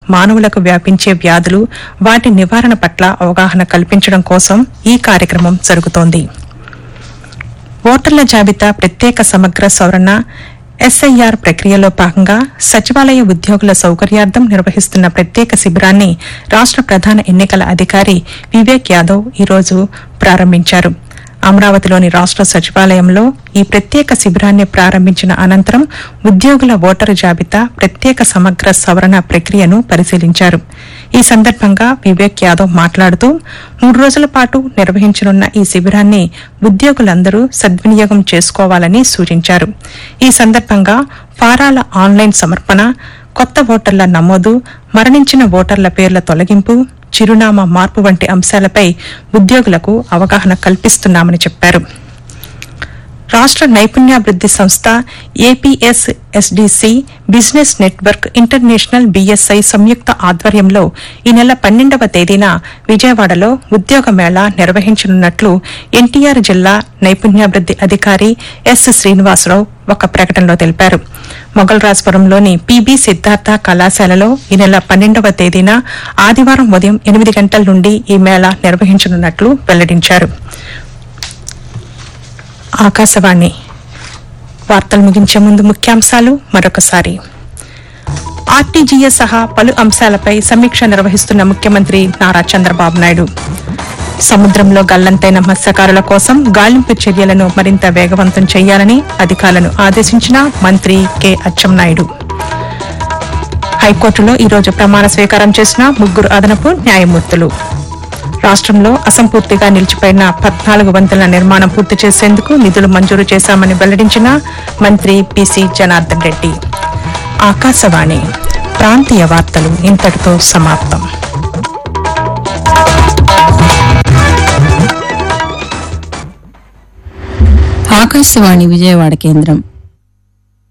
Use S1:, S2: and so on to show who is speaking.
S1: మానవులకు వ్యాపించే వ్యాధులు వాటి నివారణ పట్ల అవగాహన కల్పించడం కోసం ఈ కార్యక్రమం జరుగుతోంది ఓటర్ల జాబితా ప్రత్యేక సమగ్ర సవరణ ఎస్ఐఆర్ ప్రక్రియలో భాగంగా సచివాలయ ఉద్యోగుల సౌకర్యార్థం నిర్వహిస్తున్న ప్రత్యేక శిబిరాన్ని రాష్ట ప్రధాన ఎన్నికల అధికారి వివేక్ యాదవ్ ఈరోజు ప్రారంభించారు అమరావతిలోని రాష్ట సచివాలయంలో ఈ ప్రత్యేక శిబిరాన్ని ప్రారంభించిన అనంతరం ఉద్యోగుల ఓటరు జాబితా ప్రత్యేక సమగ్ర సవరణ ప్రక్రియను పరిశీలించారు ఈ సందర్భంగా వివేక్ యాదవ్ మాట్లాడుతూ మూడు రోజుల పాటు నిర్వహించనున్న ఈ శిబిరాన్ని ఉద్యోగులందరూ సద్వినియోగం చేసుకోవాలని సూచించారు ఈ సందర్భంగా ఫారాల ఆన్లైన్ సమర్పణ కొత్త ఓటర్ల నమోదు మరణించిన ఓటర్ల పేర్ల తొలగింపు చిరునామా మార్పు వంటి అంశాలపై ఉద్యోగులకు అవగాహన కల్పిస్తున్నామని చెప్పారు రాష్ట్ర నైపుణ్యాభివృద్ది సంస్థ APS SDC business network international BSI సంయుక్త ఆధ్వర్యంలో ఈ నెల పన్నెండవ తేదీన విజయవాడలో ఉద్యోగ మేళా నిర్వహించనున్నట్లు ఎన్టీఆర్ జిల్లా నైపుణ్యాభివృద్ది అధికారి ఎస్ శ్రీనివాసరావు ఒక ప్రకటనలో తెలిపారు మొగల్రాజ్పురంలోని పీబీ సిద్ధార్థ కళాశాలలో ఈ నెల పన్నెండవ తేదీన ఆదివారం ఉదయం ఎనిమిది గంటల నుండి ఈ మేళా నిర్వహించనున్నట్లు వెల్లడించారు ఆకాశవాణి వార్తలు ముగించే ముందు ముఖ్యాంశాలు మరొకసారి ఆర్టీజీఎస్ సహా పలు అంశాలపై సమీక్ష నిర్వహిస్తున్న ముఖ్యమంత్రి నారా చంద్రబాబు నాయుడు సముద్రంలో గల్లంతైన మత్స్యకారుల కోసం గాలింపు చర్యలను మరింత వేగవంతం చేయాలని అధికారులను ఆదేశించిన మంత్రి కె అచ్చెన్నాయుడు హైకోర్టులో ఈరోజు ప్రమాణ స్వీకారం చేసిన ముగ్గురు అదనపు న్యాయమూర్తులు రాష్ట్రంలో అసంపూర్తిగా నిలిచిపోయిన పద్నాలుగు వంతుల నిర్మాణం పూర్తి చేసేందుకు నిధులు మంజూరు చేశామని వెల్లడించిన మంత్రి పిసి జనార్దన్ రెడ్డి ఆకాశవాణి ప్రాంతీయ వార్తలు ఇంతటితో సమాప్తం
S2: ఆకాశవాణి విజయవాడ కేంద్రం